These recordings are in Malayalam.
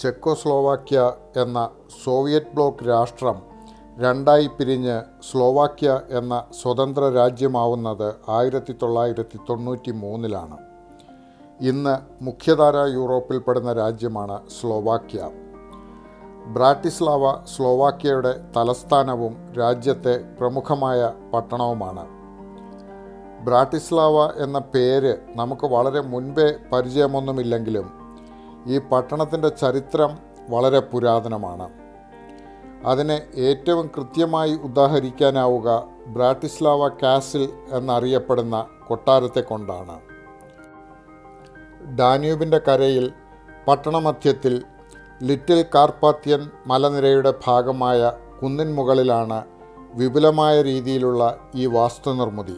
ചെക്കോസ്ലോവാക്യ എന്ന സോവിയറ്റ് ബ്ലോക്ക് രാഷ്ട്രം രണ്ടായി പിരിഞ്ഞ് സ്ലോവാക്യ എന്ന സ്വതന്ത്ര രാജ്യമാവുന്നത് ആയിരത്തി തൊള്ളായിരത്തി തൊണ്ണൂറ്റി മൂന്നിലാണ് ഇന്ന് മുഖ്യധാര യൂറോപ്പിൽപ്പെടുന്ന രാജ്യമാണ് സ്ലോവാക്യ ബ്രാറ്റിസ്ലാവ സ്ലോവാക്യയുടെ തലസ്ഥാനവും രാജ്യത്തെ പ്രമുഖമായ പട്ടണവുമാണ് ബ്രാറ്റിസ്ലാവ എന്ന പേര് നമുക്ക് വളരെ മുൻപേ പരിചയമൊന്നുമില്ലെങ്കിലും ഈ പട്ടണത്തിൻ്റെ ചരിത്രം വളരെ പുരാതനമാണ് അതിനെ ഏറ്റവും കൃത്യമായി ഉദാഹരിക്കാനാവുക ബ്രാറ്റിസ്ലാവ കാസിൽ എന്നറിയപ്പെടുന്ന കൊട്ടാരത്തെ കൊണ്ടാണ് ഡാന്യൂബിൻ്റെ കരയിൽ പട്ടണമധ്യത്തിൽ ലിറ്റിൽ കാർപ്പാത്യൻ മലനിരയുടെ ഭാഗമായ കുന്നിൻ മുകളിലാണ് വിപുലമായ രീതിയിലുള്ള ഈ വാസ്തുനിർമ്മിതി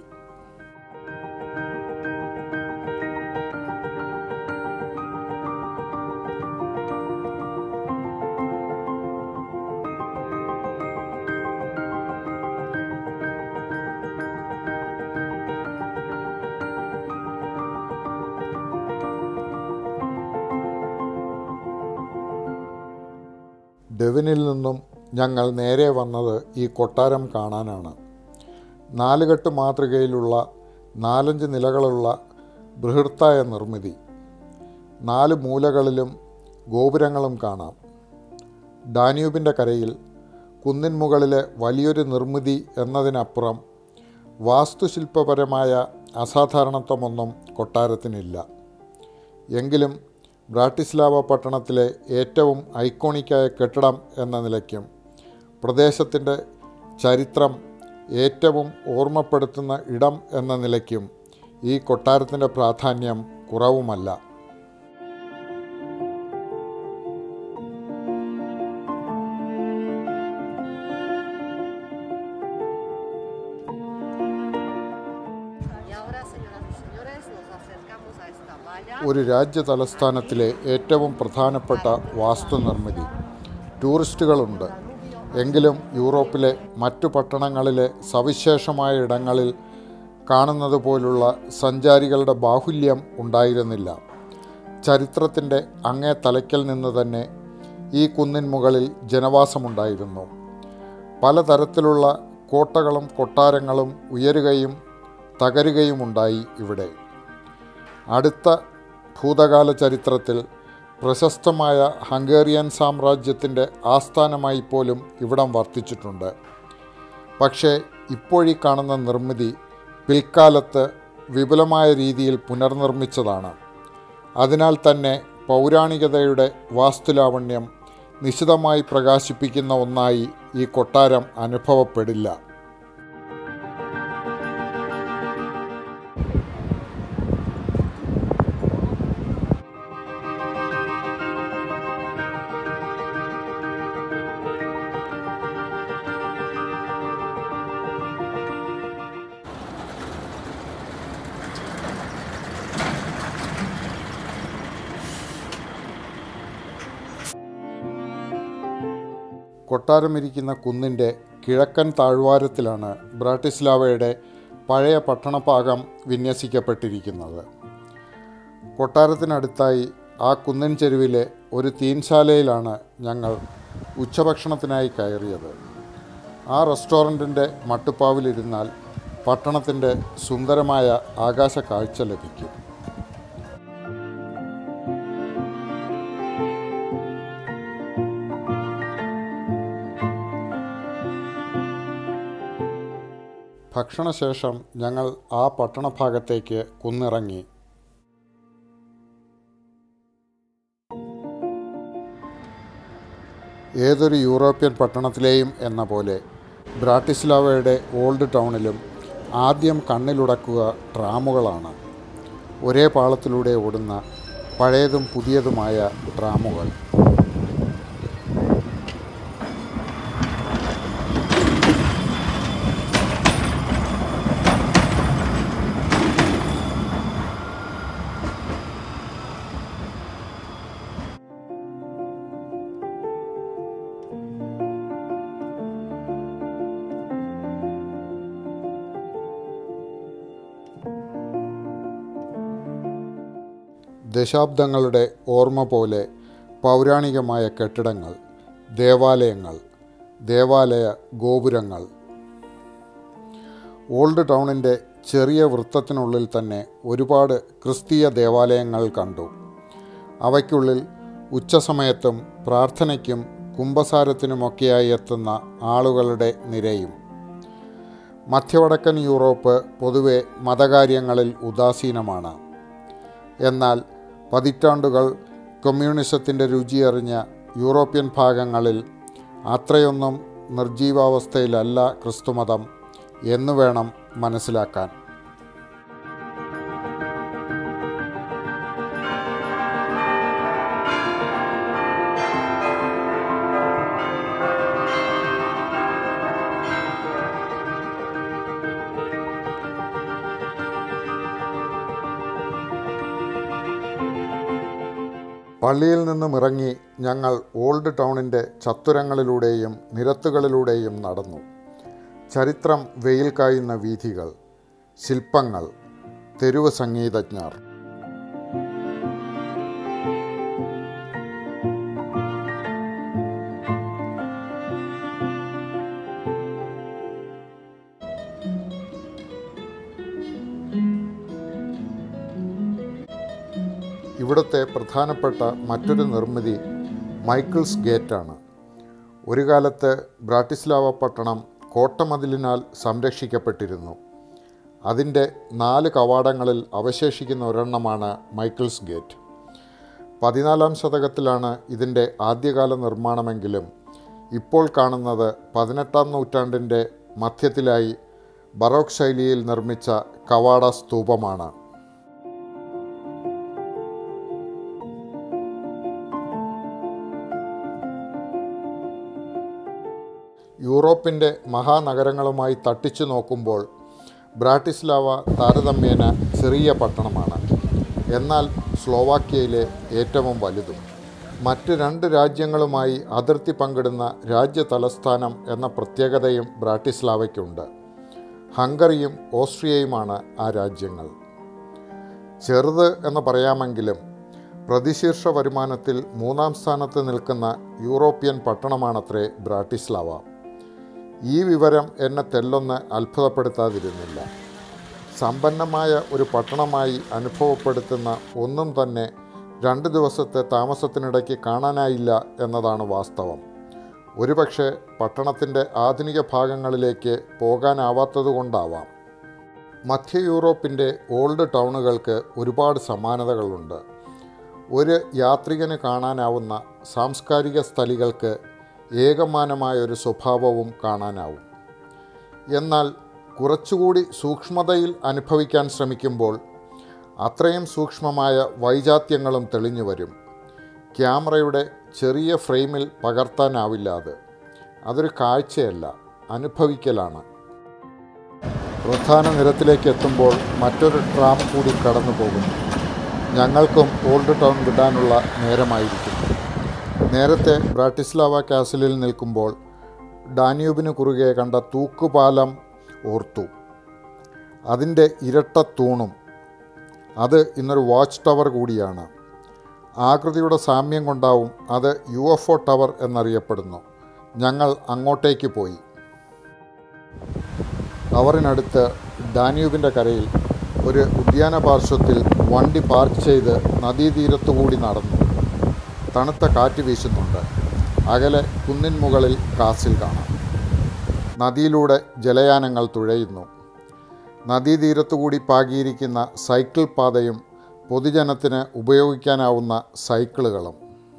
ഡെവിനിൽ നിന്നും ഞങ്ങൾ നേരെ വന്നത് ഈ കൊട്ടാരം കാണാനാണ് നാലുകെട്ട് മാതൃകയിലുള്ള നാലഞ്ച് നിലകളുള്ള ബൃഹത്തായ നിർമ്മിതി നാല് മൂലകളിലും ഗോപുരങ്ങളും കാണാം ഡാന്യൂബിൻ്റെ കരയിൽ കുന്നിൻ മുകളിലെ വലിയൊരു നിർമ്മിതി എന്നതിനപ്പുറം വാസ്തുശില്പപരമായ അസാധാരണത്വമൊന്നും കൊട്ടാരത്തിനില്ല എങ്കിലും ബ്രാട്ടിസ്ലാവ പട്ടണത്തിലെ ഏറ്റവും ഐക്കോണിക്കായ കെട്ടിടം എന്ന നിലയ്ക്കും പ്രദേശത്തിൻ്റെ ചരിത്രം ഏറ്റവും ഓർമ്മപ്പെടുത്തുന്ന ഇടം എന്ന നിലയ്ക്കും ഈ കൊട്ടാരത്തിൻ്റെ പ്രാധാന്യം കുറവുമല്ല Y ahora, señoras y señores, nos acercamos a esta valla. ഒരു രാജ്യ തലസ്ഥാനത്തിലെ ഏറ്റവും പ്രധാനപ്പെട്ട വാസ്തുനിർമ്മിതി ടൂറിസ്റ്റുകളുണ്ട് എങ്കിലും യൂറോപ്പിലെ മറ്റു പട്ടണങ്ങളിലെ സവിശേഷമായ ഇടങ്ങളിൽ കാണുന്നത് പോലുള്ള സഞ്ചാരികളുടെ ബാഹുല്യം ഉണ്ടായിരുന്നില്ല ചരിത്രത്തിൻ്റെ അങ്ങേ തലയ്ക്കൽ നിന്ന് തന്നെ ഈ കുന്നിൻ മുകളിൽ ജനവാസമുണ്ടായിരുന്നു പലതരത്തിലുള്ള കോട്ടകളും കൊട്ടാരങ്ങളും ഉയരുകയും തകരുകയുമുണ്ടായി ഇവിടെ അടുത്ത ഭൂതകാല ചരിത്രത്തിൽ പ്രശസ്തമായ ഹംഗേറിയൻ സാമ്രാജ്യത്തിൻ്റെ ആസ്ഥാനമായി പോലും ഇവിടം വർത്തിച്ചിട്ടുണ്ട് പക്ഷേ ഇപ്പോഴീ കാണുന്ന നിർമ്മിതി പിൽക്കാലത്ത് വിപുലമായ രീതിയിൽ പുനർനിർമ്മിച്ചതാണ് അതിനാൽ തന്നെ പൗരാണികതയുടെ വാസ്തുലാവണ്യം നിശിതമായി പ്രകാശിപ്പിക്കുന്ന ഒന്നായി ഈ കൊട്ടാരം അനുഭവപ്പെടില്ല കൊട്ടാരമിരിക്കുന്ന കുന്നിൻ്റെ കിഴക്കൻ താഴ്വാരത്തിലാണ് ബ്രാട്ടിസ്ലാവയുടെ പഴയ പട്ടണഭാഗം വിന്യസിക്കപ്പെട്ടിരിക്കുന്നത് കൊട്ടാരത്തിനടുത്തായി ആ കുന്നിൻ ചെരുവിലെ ഒരു തീൻശാലയിലാണ് ഞങ്ങൾ ഉച്ചഭക്ഷണത്തിനായി കയറിയത് ആ റെസ്റ്റോറൻറ്റിൻ്റെ മട്ടുപ്പാവിലിരുന്നാൽ പട്ടണത്തിൻ്റെ സുന്ദരമായ ആകാശ കാഴ്ച ലഭിക്കും ഭക്ഷണശേഷം ഞങ്ങൾ ആ പട്ടണഭാഗത്തേക്ക് കുന്നിറങ്ങി ഏതൊരു യൂറോപ്യൻ പട്ടണത്തിലെയും എന്ന പോലെ ബ്രാട്ടിസ്ലാവയുടെ ഓൾഡ് ടൗണിലും ആദ്യം കണ്ണിലുടക്കുക ട്രാമുകളാണ് ഒരേ പാളത്തിലൂടെ ഓടുന്ന പഴയതും പുതിയതുമായ ട്രാമുകൾ ദശാബ്ദങ്ങളുടെ ഓർമ്മ പോലെ പൗരാണികമായ കെട്ടിടങ്ങൾ ദേവാലയങ്ങൾ ദേവാലയ ഗോപുരങ്ങൾ ഓൾഡ് ടൗണിൻ്റെ ചെറിയ വൃത്തത്തിനുള്ളിൽ തന്നെ ഒരുപാട് ക്രിസ്തീയ ദേവാലയങ്ങൾ കണ്ടു അവയ്ക്കുള്ളിൽ ഉച്ചസമയത്തും പ്രാർത്ഥനയ്ക്കും കുംഭസാരത്തിനുമൊക്കെയായി എത്തുന്ന ആളുകളുടെ നിരയും മധ്യവടക്കൻ യൂറോപ്പ് പൊതുവെ മതകാര്യങ്ങളിൽ ഉദാസീനമാണ് എന്നാൽ പതിറ്റാണ്ടുകൾ കമ്മ്യൂണിസത്തിൻ്റെ രുചിയറിഞ്ഞ യൂറോപ്യൻ ഭാഗങ്ങളിൽ അത്രയൊന്നും നിർജീവാവസ്ഥയിലല്ല ക്രിസ്തുമതം എന്ന് വേണം മനസ്സിലാക്കാൻ പള്ളിയിൽ നിന്നും ഇറങ്ങി ഞങ്ങൾ ഓൾഡ് ടൗണിൻ്റെ ചത്തുരങ്ങളിലൂടെയും നിരത്തുകളിലൂടെയും നടന്നു ചരിത്രം വെയിൽ കായുന്ന വീഥികൾ ശില്പങ്ങൾ തെരുവ് സംഗീതജ്ഞർ ഇവിടുത്തെ പ്രധാനപ്പെട്ട മറ്റൊരു നിർമ്മിതി മൈക്കിൾസ് ഗേറ്റാണ് ഒരു കാലത്ത് ബ്രാട്ടിസ്ലാവ പട്ടണം കോട്ടമതിലിനാൽ സംരക്ഷിക്കപ്പെട്ടിരുന്നു അതിൻ്റെ നാല് കവാടങ്ങളിൽ അവശേഷിക്കുന്ന ഒരെണ്ണമാണ് മൈക്കിൾസ് ഗേറ്റ് പതിനാലാം ശതകത്തിലാണ് ഇതിൻ്റെ ആദ്യകാല നിർമ്മാണമെങ്കിലും ഇപ്പോൾ കാണുന്നത് പതിനെട്ടാം നൂറ്റാണ്ടിൻ്റെ മധ്യത്തിലായി ബറോക്ക് ശൈലിയിൽ നിർമ്മിച്ച കവാട സ്തൂപമാണ് യൂറോപ്പിൻ്റെ മഹാനഗരങ്ങളുമായി തട്ടിച്ചു നോക്കുമ്പോൾ ബ്രാട്ടിസ്ലാവ താരതമ്യേന ചെറിയ പട്ടണമാണ് എന്നാൽ സ്ലോവാക്യയിലെ ഏറ്റവും വലുതും മറ്റ് രണ്ട് രാജ്യങ്ങളുമായി അതിർത്തി പങ്കിടുന്ന രാജ്യ തലസ്ഥാനം എന്ന പ്രത്യേകതയും ബ്രാട്ടിസ്ലാവയ്ക്കുണ്ട് ഹംഗറിയും ഓസ്ട്രിയയുമാണ് ആ രാജ്യങ്ങൾ ചെറുത് എന്ന് പറയാമെങ്കിലും പ്രതിശീർഷ വരുമാനത്തിൽ മൂന്നാം സ്ഥാനത്ത് നിൽക്കുന്ന യൂറോപ്യൻ പട്ടണമാണത്രേ ബ്രാട്ടിസ്ലാവ ഈ വിവരം എന്നെ തെല്ലൊന്ന് അത്ഭുതപ്പെടുത്താതിരുന്നില്ല സമ്പന്നമായ ഒരു പട്ടണമായി അനുഭവപ്പെടുത്തുന്ന ഒന്നും തന്നെ രണ്ട് ദിവസത്തെ താമസത്തിനിടയ്ക്ക് കാണാനായില്ല എന്നതാണ് വാസ്തവം ഒരുപക്ഷെ പട്ടണത്തിൻ്റെ ആധുനിക ഭാഗങ്ങളിലേക്ക് പോകാനാവാത്തതുകൊണ്ടാവാം മധ്യ യൂറോപ്പിൻ്റെ ഓൾഡ് ടൗണുകൾക്ക് ഒരുപാട് സമാനതകളുണ്ട് ഒരു യാത്രികന് കാണാനാവുന്ന സാംസ്കാരിക സ്ഥലികൾക്ക് ഏകമാനമായ ഒരു സ്വഭാവവും കാണാനാവും എന്നാൽ കുറച്ചുകൂടി സൂക്ഷ്മതയിൽ അനുഭവിക്കാൻ ശ്രമിക്കുമ്പോൾ അത്രയും സൂക്ഷ്മമായ വൈജാത്യങ്ങളും തെളിഞ്ഞു വരും ക്യാമറയുടെ ചെറിയ ഫ്രെയിമിൽ പകർത്താനാവില്ല അത് അതൊരു കാഴ്ചയല്ല അനുഭവിക്കലാണ് പ്രധാന നിരത്തിലേക്ക് എത്തുമ്പോൾ മറ്റൊരു ട്രാം കൂടി കടന്നു പോകുന്നു ഞങ്ങൾക്കും ഓൾഡ് ടൗൺ വിടാനുള്ള നേരമായിരിക്കുന്നു നേരത്തെ ബ്രാട്ടിസ്ലാവ കാസിലിൽ നിൽക്കുമ്പോൾ ഡാന്യൂബിന് കുറുകെ കണ്ട തൂക്കുപാലം ഓർത്തു അതിൻ്റെ ഇരട്ട തൂണും അത് ഇന്നൊരു വാച്ച് ടവർ കൂടിയാണ് ആകൃതിയുടെ സാമ്യം കൊണ്ടാവും അത് യു എഫ് ഒ ടവർ എന്നറിയപ്പെടുന്നു ഞങ്ങൾ അങ്ങോട്ടേക്ക് പോയി ടവറിനടുത്ത് ഡാന്യൂബിൻ്റെ കരയിൽ ഒരു ഉദ്യാന പാർശ്വത്തിൽ വണ്ടി പാർക്ക് ചെയ്ത് നദീതീരത്തുകൂടി നടന്നു തണുത്ത കാറ്റ് വീശുന്നുണ്ട് അകലെ കുന്നിൻ മുകളിൽ കാസിൽ കാണാം നദിയിലൂടെ ജലയാനങ്ങൾ തുഴയുന്നു നദീതീരത്തുകൂടി പാകിയിരിക്കുന്ന സൈക്കിൾ പാതയും പൊതുജനത്തിന് ഉപയോഗിക്കാനാവുന്ന സൈക്കിളുകളും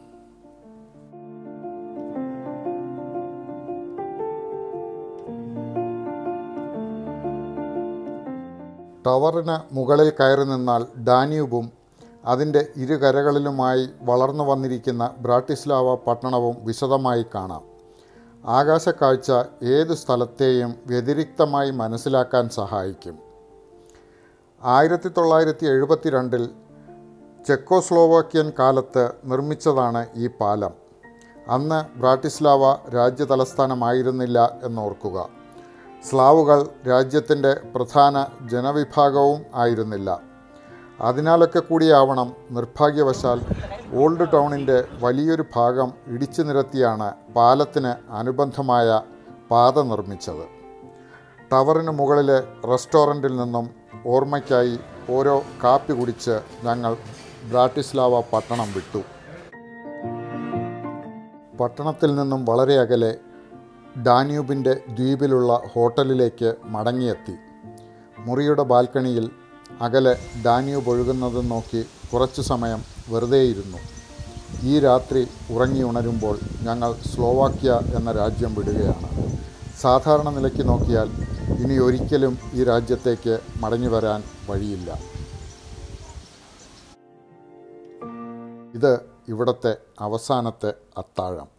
ടവറിന് മുകളിൽ കയറി നിന്നാൽ ഡാന്യൂബും അതിൻ്റെ ഇരുകരകളിലുമായി വളർന്നു വന്നിരിക്കുന്ന ബ്രാട്ടിസ്ലാവ പട്ടണവും വിശദമായി കാണാം ആകാശക്കാഴ്ച ഏതു സ്ഥലത്തെയും വ്യതിരിക്തമായി മനസ്സിലാക്കാൻ സഹായിക്കും ആയിരത്തി തൊള്ളായിരത്തി എഴുപത്തി രണ്ടിൽ ചെക്കോസ്ലോവാക്യൻ കാലത്ത് നിർമ്മിച്ചതാണ് ഈ പാലം അന്ന് ബ്രാട്ടിസ്ലാവ രാജ്യ തലസ്ഥാനമായിരുന്നില്ല എന്നോർക്കുക സ്ലാവുകൾ രാജ്യത്തിൻ്റെ പ്രധാന ജനവിഭാഗവും ആയിരുന്നില്ല അതിനാലൊക്കെ കൂടിയാവണം നിർഭാഗ്യവശാൽ ഓൾഡ് ടൗണിൻ്റെ വലിയൊരു ഭാഗം ഇടിച്ചു നിരത്തിയാണ് പാലത്തിന് അനുബന്ധമായ പാത നിർമ്മിച്ചത് ടവറിന് മുകളിലെ റെസ്റ്റോറൻറ്റിൽ നിന്നും ഓർമ്മയ്ക്കായി ഓരോ കാപ്പി കുടിച്ച് ഞങ്ങൾ ബ്രാട്ടിസ്ലാവ പട്ടണം വിട്ടു പട്ടണത്തിൽ നിന്നും വളരെ അകലെ ഡാന്യൂബിൻ്റെ ദ്വീപിലുള്ള ഹോട്ടലിലേക്ക് മടങ്ങിയെത്തി മുറിയുടെ ബാൽക്കണിയിൽ അകലെ ഡാന്യൂബ് ഒഴുകുന്നത് നോക്കി കുറച്ചു സമയം വെറുതെയിരുന്നു ഈ രാത്രി ഉറങ്ങി ഉണരുമ്പോൾ ഞങ്ങൾ സ്ലോവാക്യ എന്ന രാജ്യം വിടുകയാണ് സാധാരണ നിലയ്ക്ക് നോക്കിയാൽ ഇനി ഒരിക്കലും ഈ രാജ്യത്തേക്ക് മടങ്ങി വരാൻ വഴിയില്ല ഇത് ഇവിടുത്തെ അവസാനത്തെ അത്താഴം